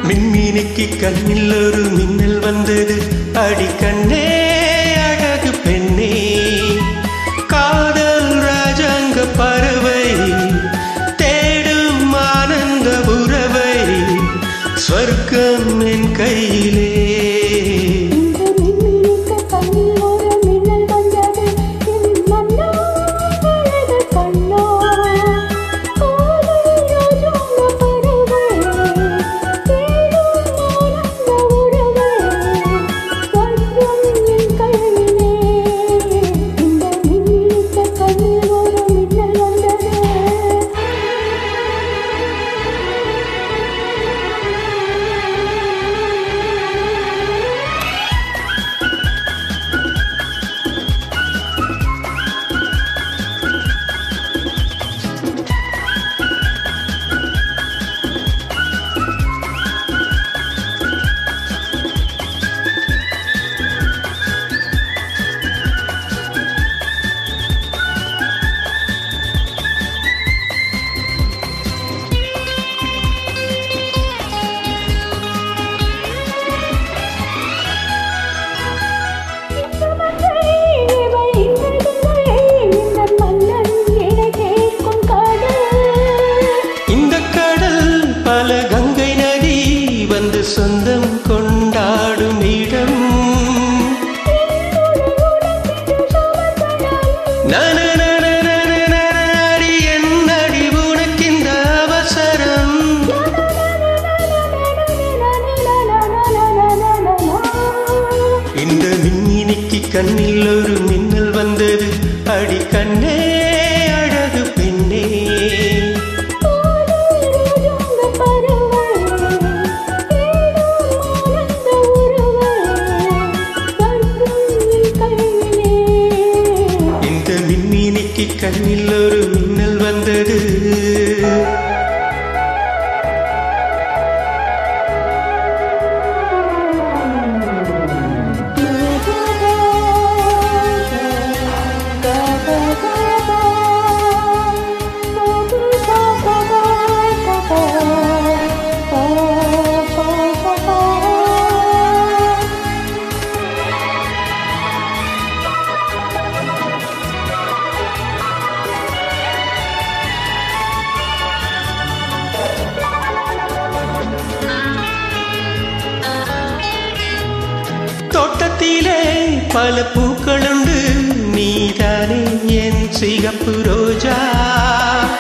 மின்மினிக்கு கண்ணில் ஒரு மின்னல் வந்தது அடி கண்ணே அழகு பெண்ணே காதல் ராஜாங்க பறவை தேடும் ஆனந்த உறவை ஸ்வர்க்கம் என் கையிலே இந்த மின்மினிக்க கண்ணில் ஒரு மின்னல் வந்தது என் மன்னா அழகு கண்ணா காதல் ராஜாங்க பறவை தேடும் ஆனந்த உறவை சொர்க்கம் என் கையிலே இந்த மின்மினிக்க கண்ணில் ஒரு மின்னல் வந்தது இந்த கடல் பல கங்கை நதி வந்து சொந்தம் கொண்டாடும் இடம் நனனனனனனனடி என்னடி உனக்கிந்த அவசரம் இந்த மின்மினிக்கு கண்ணில் ஒரு மின்னல் வந்தது அடி கண்ணே அழகு பெண்ணே இந்த மின்மினிக்கு கண்ணில் ஒரு மின்னல் வந்தது தோட்டத்திலே பல பூக்களுண்டு நீதானே என் சிகப்பு ரோஜா